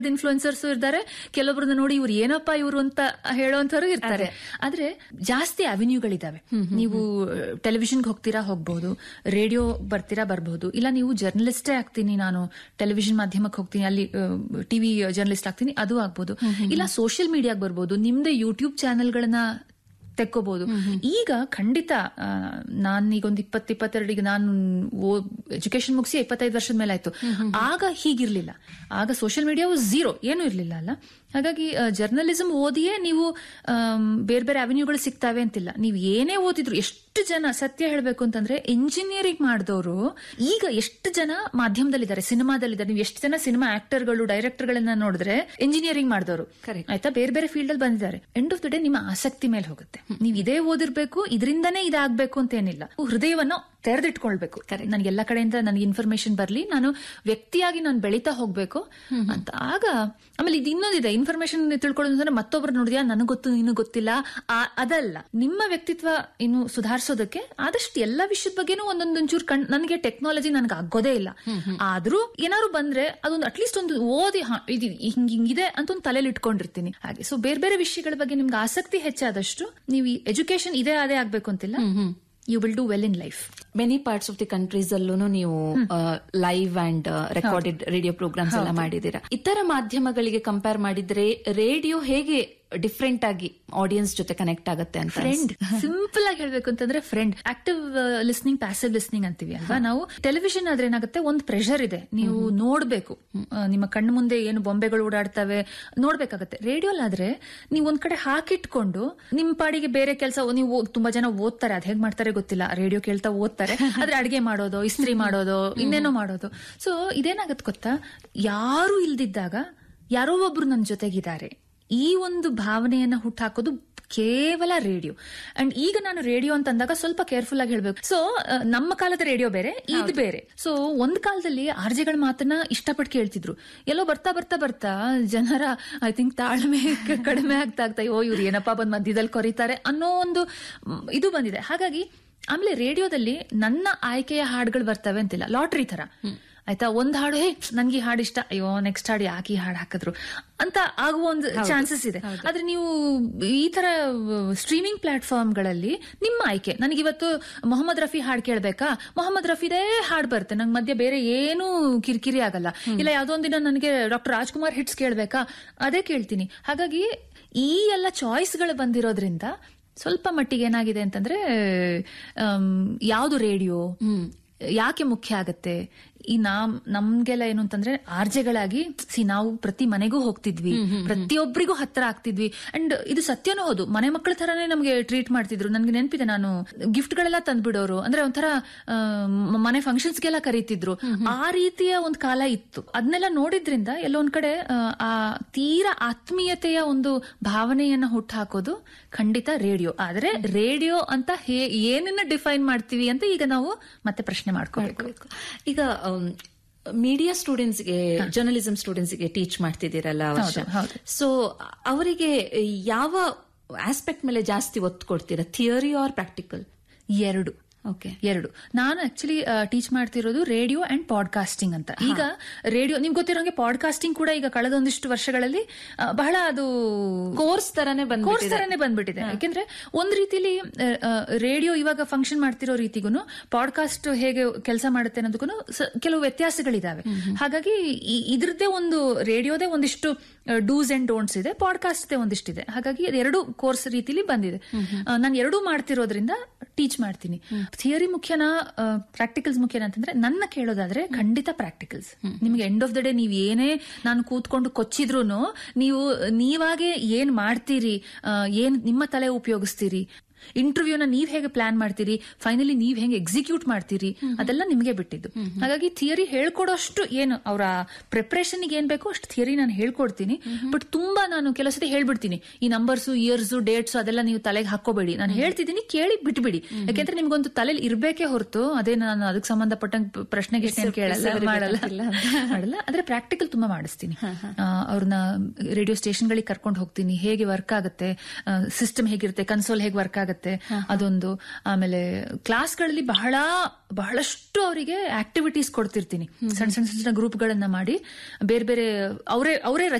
Influencers ಇರ್ತಾರೆ ಕೆಲವೊಬ್ರನ್ನ ನೋಡಿ ಇವ್ರು ಏನಪ್ಪಾ ಇವ್ರು ಅಂತ ಹೇಳೋಂಥವ್ರು ಇರ್ತಾರೆ ಆದ್ರೆ ಜಾಸ್ತಿ ಅವೆನ್ಯೂಗಳಿದಾವೆ ನೀವು ಟೆಲಿವಿಷನ್ಗೆ ಹೋಗ್ತೀರಾ ಹೋಗ್ಬಹುದು ರೇಡಿಯೋ ಬರ್ತೀರಾ ಬರ್ಬಹುದು ಇಲ್ಲ ನೀವು ಜರ್ನಲಿಸ್ಟೇ ಆಗ್ತೀನಿ ನಾನು ಟೆಲಿವಿಷನ್ ಮಾಧ್ಯಮಕ್ಕೆ ಹೋಗ್ತೀನಿ ಅಲ್ಲಿ ಟಿವಿ ಜರ್ನಲಿಸ್ಟ್ ಆಗ್ತೀನಿ ಅದು ಆಗ್ಬೋದು ಇಲ್ಲ ಸೋಷಿಯಲ್ ಮೀಡಿಯಾಗೆ ಬರ್ಬೋದು ನಿಮ್ದೇ ಯೂಟ್ಯೂಬ್ ಚಾನೆಲ್ಗಳನ್ನ ತೆಕ್ಕೋಬಹುದು ಈಗ ಖಂಡಿತ ನಾನೀಗ ಒಂದು ಇಪ್ಪತ್ ಇಪ್ಪತ್ತೆರಡಿಗೆ ನಾನು ಎಜುಕೇಶನ್ ಮುಗಿಸಿ ಇಪ್ಪತ್ತೈದು ವರ್ಷದ ಮೇಲೆ ಆಯ್ತು ಆಗ ಹೀಗಿರ್ಲಿಲ್ಲ ಆಗ ಸೋಷಿಯಲ್ ಮೀಡಿಯಾ ಝೀರೋ ಏನೂ ಇರ್ಲಿಲ್ಲ ಅಲ್ಲ ಹಾಗಾಗಿ ಜರ್ನಲಿಸಂ ಓದಿಯೇ ನೀವು ಬೇರೆ ಬೇರೆ ಅವೆನ್ಯೂಗಳು ಸಿಗ್ತಾವೆ ಅಂತಿಲ್ಲ ನೀವು ಏನೇ ಓದಿದ್ರು ಎಷ್ಟು ಜನ ಸತ್ಯ ಹೇಳಬೇಕು ಅಂತಂದ್ರೆ ಇಂಜಿನಿಯರಿಂಗ್ ಮಾಡಿದವರು ಈಗ ಎಷ್ಟು ಜನ ಮಾಧ್ಯಮದಲ್ಲಿದ್ದಾರೆ ಸಿನಿಮಾದಲ್ಲಿದ್ದಾರೆ ನೀವು ಎಷ್ಟು ಜನ ಸಿನಿಮಾ ಆಕ್ಟರ್ಗಳು ಡೈರೆಕ್ಟರ್ಗಳನ್ನ ನೋಡಿದ್ರೆ ಇಂಜಿನಿಯರಿಂಗ್ ಮಾಡಿದವರು Correct. ಆಯ್ತಾ ಬೇರೆ ಬೇರೆ ಫೀಲ್ಡ್ ಅಲ್ಲಿ ಬಂದಿದ್ದಾರೆ ಎಂಡ್ ಆಫ್ ದ ಡೇ ನಿಮ್ಮ ಆಸಕ್ತಿ ಮೇಲೆ ಹೋಗುತ್ತೆ ನೀವು ಇದೇ ಓದಿರ್ಬೇಕು ಇದರಿಂದನೇ ಇದಾಗಬೇಕು ಅಂತ ಏನಿಲ್ಲ ಹೃದಯವನ್ನು ತೆರೆದಿಟ್ಕೊಳ್ಬೇಕು ನನಗೆ ಎಲ್ಲ ಕಡೆಯಿಂದ ನನಗೆ ಇನ್ಫಾರ್ಮೇಶನ್ ಬರ್ಲಿ ನಾನು ವ್ಯಕ್ತಿಯಾಗಿ ನಾನು ಬೆಳೀತಾ ಹೋಗ್ಬೇಕು ಅಂತ ಆಗ ಆಮೇಲೆ ಇದು ಇನ್ನೊಂದಿದೆ ಇನ್ಫಾರ್ಮೇಶನ್ ತಿಳ್ಕೊಳ್ಳೋದು ಅಂದ್ರೆ ಮತ್ತೊಬ್ರು ನೋಡಿದ್ಯಾ ನನಗೆ ಗೊತ್ತು ನೀನು ಗೊತ್ತಿಲ್ಲ ಆ- ಅದಲ್ಲ ನಿಮ್ಮ ವ್ಯಕ್ತಿತ್ವ ಇನ್ನು ಸುಧಾರಿಸೋದಕ್ಕೆ ಆದಷ್ಟು ಎಲ್ಲ ವಿಷಯದ ಬಗ್ಗೆನೂ ಒಂದೊಂದೊಂಚೂರು ಕಣ್ ನನಗೆ ಟೆಕ್ನಾಲಜಿ ನನಗೆ ಆಗೋದೇ ಇಲ್ಲ ಆದ್ರೂ ಏನಾದ್ರು ಬಂದ್ರೆ ಅದೊಂದು ಅಟ್ಲೀಸ್ಟ್ ಒಂದು ಓದಿ ಹಾ, ಇದು ಹಿಂಗ್ ಹಿಂಗಿದೆ ಅಂತ ಒಂದು ತಲೆಯಲ್ಲಿ ಇಟ್ಕೊಂಡಿರ್ತೀನಿ ಹಾಗೆ ಸೊ ಬೇರೆ ಬೇರೆ ವಿಷಯಗಳ ಬಗ್ಗೆ ನಿಮ್ಗೆ ಆಸಕ್ತಿ ಹೆಚ್ಚಾದಷ್ಟು ನೀವು ಎಜುಕೇಶನ್ ಇದೇ ಅದೇ ಆಗ್ಬೇಕು ಅಂತಿಲ್ಲ you will do well in life many parts of the countries ಅಲ್ಲೂ ನೀವು live and recorded radio programmes ಎಲ್ಲ ಮಾಡಿದ್ದೀರಾ ಇತರ ಮಾಧ್ಯಮಗಳಿಗೆ ಕಂಪೇರ್ ಮಾಡಿದ್ರೆ ರೇಡಿಯೋ ಹೇಗೆ ಡಿಫ್ರೆಂಟ್ ಆಗಿ ಆಡಿಯನ್ಸ್ ಜೊತೆ ಕನೆಕ್ಟ್ ಆಗುತ್ತೆ ಅಂತ ಫ್ರೆಂಡ್ ಸಿಂಪಲ್ ಆಗಿ ಹೇಳ್ಬೇಕು ಅಂತಂದ್ರೆ friend active listening passive listening ಅಂತೀವಿ ಅಲ್ವಾ ನಾವು ಟೆಲಿವಿಷನ್ ಆದ್ರೆ ಏನಾಗುತ್ತೆ ಒಂದು ಪ್ರೆಷರ್ ಇದೆ ನೀವು ನೋಡ್ಬೇಕು ಆ, ನಿಮ್ಮ ಕಣ್ಣು ಮುಂದೆ ಏನು ಬೊಂಬೆಗಳು ಓಡಾಡ್ತವೆ ನೋಡ್ಬೇಕಾಗತ್ತೆ ರೇಡಿಯೋಲಾದ್ರೆ ನೀವು ಒಂದ್ ಕಡೆ ಹಾಕಿಟ್ಕೊಂಡು ನಿಮ್ ಪಾಡಿಗೆ ಬೇರೆ ಕೆಲಸ ನೀವು ತುಂಬಾ ಜನ ಓದ್ತಾರೆ ಅದ್ ಹೇಗ್ ಮಾಡ್ತಾರೆ ಗೊತ್ತಿಲ್ಲ ರೇಡಿಯೋ ಕೇಳ್ತಾ ಓದ್ತಾರೆ ಆದ್ರೆ ಅಡಿಗೆ ಮಾಡೋದು ಇಸ್ತ್ರಿ ಮಾಡೋದು ಇನ್ನೇನೋ ಮಾಡೋದು ಸೊ ಇದೇನಾಗತ್ತೆ ಗೊತ್ತಾ ಯಾರು ಇಲ್ದಿದ್ದಾಗ ಯಾರೋ ಒಬ್ರು ನನ್ನ ಜೊತೆಗಿದ್ದಾರೆ ಈ ಒಂದು ಭಾವನೆಯನ್ನ ಹುಟ್ಟಾಕೋದು ಕೇವಲ ರೇಡಿಯೋ ಅಂಡ್ ಈಗ ನಾನು ರೇಡಿಯೋ ಅಂತ ಅಂದಾಗ ಸ್ವಲ್ಪ ಕೇರ್ಫುಲ್ ಆಗಿ ಹೇಳ್ಬೇಕು ಸೊ ನಮ್ಮ ಕಾಲದ ರೇಡಿಯೋ ಬೇರೆ ಇದು ಬೇರೆ ಸೊ ಒಂದ್ ಕಾಲದಲ್ಲಿ ಆರ್ಜೆಗಳ ಮಾತನ್ನ ಇಷ್ಟಪಟ್ಟು ಕೇಳ್ತಿದ್ರು ಎಲ್ಲೋ ಬರ್ತಾ ಬರ್ತಾ ಬರ್ತಾ ಜನರ ಐ ಥಿಂಕ್ ತಾಳ್ಮೆ ಕ- ಕಡಿಮೆ ಆಗ್ತಾ ಆಗ್ತಾ ಓ ಇವ್ರು ಏನಪ್ಪಾ ಬಂದ್ ಮಧ್ಯದಲ್ಲಿ ಕೊರಿತಾರೆ ಅನ್ನೋ ಒಂದು ಮ್, ಇದು ಬಂದಿದೆ ಹಾಗಾಗಿ ಆಮೇಲೆ ರೇಡಿಯೋದಲ್ಲಿ ನನ್ನ ಆಯ್ಕೆಯ ಹಾಡುಗಳು ಬರ್ತವೆ ಅಂತಿಲ್ಲ ಲಾಟ್ರಿ ತರ ಆಯ್ತಾ ಒಂದ್ ಹಾಡು ಹೇ ನನ್ಗೆ ಈ ಹಾಡು ಇಷ್ಟ ಅಯ್ಯೋ ನೆಕ್ಸ್ಟ್ ಹಾಡು ಯಾಕೆ ಈ ಹಾಡು ಹಾಕಿದ್ರು ಅಂತ ಆಗುವ ಒಂದು ಚಾನ್ಸಸ್ ಇದೆ ಆದ್ರೆ ನೀವು ಈ ತರ ಸ್ಟ್ರೀಮಿಂಗ್ ಪ್ಲಾಟ್ಫಾರ್ಮ್ಗಳಲ್ಲಿ ನಿಮ್ಮ ಆಯ್ಕೆ ನನಗಿವತ್ತು ಮೊಹಮ್ಮದ್ ರಫಿ ಹಾಡು ಕೇಳ್ಬೇಕಾ ಮೊಹಮ್ಮದ್ ರಫಿದೇ ಹಾಡು ಬರುತ್ತೆ ನಂಗೆ ಮಧ್ಯೆ ಬೇರೆ ಏನು ಕಿರಿಕಿರಿ ಆಗಲ್ಲ ಇಲ್ಲ ಯಾವ್ದೋ ಒಂದಿನ ನನಗೆ ಡಾಕ್ಟರ್ ರಾಜ್ಕುಮಾರ್ ಹಿಟ್ಸ್ ಕೇಳ್ಬೇಕಾ ಅದೇ ಕೇಳ್ತೀನಿ ಹಾಗಾಗಿ ಈ ಎಲ್ಲ ಚಾಯ್ಸ್ಗಳು ಬಂದಿರೋದ್ರಿಂದ ಸ್ವಲ್ಪ ಮಟ್ಟಿಗೆ ಏನಾಗಿದೆ ಅಂತಂದ್ರೆ ಯಾವುದು ರೇಡಿಯೋ ಯಾಕೆ ಮುಖ್ಯ ಆಗತ್ತೆ ಈ ನಾಮ್ ನಮ್ಗೆಲ್ಲ ಏನು ಅಂತಂದ್ರೆ ಆರ್ಜೆಗಳಾಗಿ ಸಿ ನಾವು ಪ್ರತಿ ಮನೆಗೂ ಹೋಗ್ತಿದ್ವಿ ಪ್ರತಿಯೊಬ್ಬರಿಗೂ ಹತ್ರ ಆಗ್ತಿದ್ವಿ ಅಂಡ್ ಇದು ಸತ್ಯನೂ ಹೌದು ಮನೆ ಮಕ್ಕಳ ತರಾನೇ ನಮ್ಗೆ ಟ್ರೀಟ್ ಮಾಡ್ತಿದ್ರು ನನ್ಗೆ ನೆನಪಿದೆ ನಾನು ಗಿಫ್ಟ್ ಗಳೆಲ್ಲ ತಂದ್ಬಿಡೋರು ಅಂದ್ರೆ ಒಂಥರ ಆ, ಮ- ಮನೆ ಫಂಕ್ಷನ್ಸ್ಗೆಲ್ಲ ಕರೀತಿದ್ರು ಆ ರೀತಿಯ ಒಂದು ಕಾಲ ಇತ್ತು ಅದನ್ನೆಲ್ಲ ನೋಡಿದ್ರಿಂದ ಎಲ್ಲೊಂದ್ ಕಡೆ ಆ, ಆ ತೀರಾ ಆತ್ಮೀಯತೆಯ ಒಂದು ಭಾವನೆಯನ್ನ ಹುಟ್ಟುಹಾಕೋದು ಖಂಡಿತ ರೇಡಿಯೋ ಆದ್ರೆ ರೇಡಿಯೋ ಅಂತ ಹೇ ಏನನ್ನ ಡಿಫೈನ್ ಮಾಡ್ತೀವಿ ಅಂತ ಈಗ ನಾವು ಮತ್ತೆ ಪ್ರಶ್ನೆ ಮಾಡ್ಕೋಬೇಕು ಈಗ ಮೀಡಿಯಾ ಸ್ಟೂಡೆಂಟ್ಸ್ಗೆ ಜರ್ನಲಿಸಂ ಸ್ಟೂಡೆಂಟ್ಸ್ಗೆ ಟೀಚ್ ಮಾಡ್ತಿದ್ದೀರಲ್ಲ ಹೌದು, ಹೌದು. ಸೊ ಅವರಿಗೆ ಯಾವ ಆಸ್ಪೆಕ್ಟ್ ಮೇಲೆ ಜಾಸ್ತಿ ಒತ್ತು ಕೊಡ್ತೀರಾ ಥಿಯರಿ ಆರ್ ಪ್ರಾಕ್ಟಿಕಲ್ ಎರಡು ಓಕೆ ಎರಡು ನಾನು ಆಕ್ಚುಲಿ ಟೀಚ್ ಮಾಡ್ತಿರೋದು ರೇಡಿಯೋ ಅಂಡ್ ಪಾಡ್ಕಾಸ್ಟಿಂಗ್ ಅಂತ ಈಗ ರೇಡಿಯೋ ನಿಮ್ಗೆ ಗೊತ್ತಿರೋಂಗೆ ಪಾಡ್ಕಾಸ್ಟಿಂಗ್ ಕೂಡ ಈಗ ಕಳೆದೊಂದಿಷ್ಟು ವರ್ಷಗಳಲ್ಲಿ ಆ, ಬಹಳ ಅದು ಕೋರ್ಸ್ ತರಾನೇ ಕೋರ್ಸ್ ಬಂದ್ಬಿಟ್ಟಿದೆ ತರನೇ ಬಂದ್ಬಿಟ್ಟಿದೆ ಯಾಕೆಂದ್ರೆ ಒಂದ್ ರೀತಿಲಿ ರೇಡಿಯೋ ಇವಾಗ ಫಂಕ್ಷನ್ ಮಾಡ್ತಿರೋ ರೀತಿಗೂ ಪಾಡ್ಕಾಸ್ಟ್ ಹೇಗೆ ಕೆಲಸ ಮಾಡುತ್ತೆ ಅನ್ನೋದಕ್ಕೂ ಕೆಲವು ವ್ಯತ್ಯಾಸಗಳಿದಾವೆ ಹಾಗಾಗಿ ಈ- ಇದ್ರದ್ದೇ ಒಂದು ರೇಡಿಯೋದೇ ಒಂದಿಷ್ಟು ಡೂಸ್ ಅಂಡ್ ಡೋಂಟ್ಸ್ ಇದೆ ಪಾಡ್ಕಾಸ್ಟ್ ಒಂದಿಷ್ಟಿದೆ ಹಾಗಾಗಿ ಎರಡು ಕೋರ್ಸ್ ರೀತಿಲಿ ಬಂದಿದೆ ನಾನು ಎರಡೂ ಮಾಡ್ತಿರೋದ್ರಿಂದ ಟೀಚ್ ಮಾಡ್ತೀನಿ ಥಿಯರಿ ಮುಖ್ಯನಾ ಪ್ರಾಕ್ಟಿಕಲ್ಸ್ ಮುಖ್ಯನಾ ಅಂತಂದ್ರೆ ನನ್ನ ಕೇಳೋದಾದ್ರೆ ಖಂಡಿತ ಪ್ರಾಕ್ಟಿಕಲ್ಸ್ ನಿಮ್ಗೆ ಎಂಡ್ ಆಫ್ ದ ಡೇ ನೀವ್ ಏನೇ ನಾನು ಕೂತ್ಕೊಂಡು ಕೊಚ್ಚಿದ್ರು ನೀವು ನೀವಾಗೆ ಏನ್ ಮಾಡ್ತೀರಿ ಆ, ಏನ್ ನಿಮ್ಮ ತಲೆ ಉಪಯೋಗಿಸ್ತೀರಿ ಇಂಟರ್ವ್ಯೂನ ನೀವ್ ಹೇಗೆ ಪ್ಲಾನ್ ಮಾಡ್ತೀರಿ ಫೈನಲಿ ನೀವ್ ಹೆಂಗೆ ಎಕ್ಸಿಕ್ಯೂಟ್ ಮಾಡ್ತೀರಿ ಅದೆಲ್ಲ ನಿಮ್ಗೆ ಬಿಟ್ಟಿದ್ದು ಹಾಗಾಗಿ ಥಿಯರಿ ಹೇಳ್ಕೊಡೋಷ್ಟು ಏನು ಅವರ ಪ್ರಿಪ್ರೇಷನ್ ಏನ್ ಬೇಕೋ ಅಷ್ಟು ಥಿಯರಿ ನಾನು ಹೇಳ್ಕೊಡ್ತೀನಿ ಬಟ್ ತುಂಬಾ ನಾನು ಕೆಲವು ಸತಿ ಹೇಳ್ಬಿಡ್ತೀನಿ ಈ ನಂಬರ್ಸ್ ಇಯರ್ಸ್ ಡೇಟ್ಸ್ ಅದೆಲ್ಲ ನೀವು ತಲೆಗೆ ಹಾಕೋಬೇಡಿ ನಾನು ಹೇಳ್ತಿದ್ದೀನಿ ಕೇಳಿ ಬಿಟ್ಬಿಡಿ ಯಾಕೆಂದ್ರೆ ನಿಮ್ಗೊಂದು ತಲೆಯಲ್ಲಿ ಇರ್ಬೇಕೇ ಹೊರತು ಅದೇ ನಾನು ಅದಕ್ಕೆ ಸಂಬಂಧಪಟ್ಟಂಗೆ ಪ್ರಶ್ನೆ ಗಿಶ್ನೆ ಏನ್ ಕೇಳಲ್ಲ ಮಾಡಲ್ಲ ಮಾಡಲ್ಲ ಆದ್ರೆ ಪ್ರಾಕ್ಟಿಕಲ್ ತುಂಬಾ ಮಾಡಿಸ್ತೀನಿ ಆ, ಅವ್ರನ್ನ ರೇಡಿಯೋ ಸ್ಟೇಷನ್ಗಳಿಗೆ ಕರ್ಕೊಂಡು ಹೋಗ್ತೀನಿ ಹೇಗೆ ವರ್ಕ್ ಆಗುತ್ತೆ ಸಿಸ್ಟಮ್ ಹೇಗಿರುತ್ತೆ ಕನ್ಸೋಲ್ ಹೇಗೆ ವರ್ಕ್ ಆಗುತ್ತೆ ಆಗತ್ತೆ ಅದೊಂದು ಆಮೇಲೆ ಕ್ಲಾಸ್ಗಳಲ್ಲಿ ಬಹಳ ಬಹಳಷ್ಟು ಅವರಿಗೆ ಆಕ್ಟಿವಿಟೀಸ್ ಕೊಡ್ತಿರ್ತೀನಿ ಸಣ್ಣ ಸಣ್ಣ ಸಣ್ಣ ಗ್ರೂಪ್ಗಳನ್ನ ಮಾಡಿ ಬೇರೆ ಬೇರೆ ಅವರೇ ಅವರೇ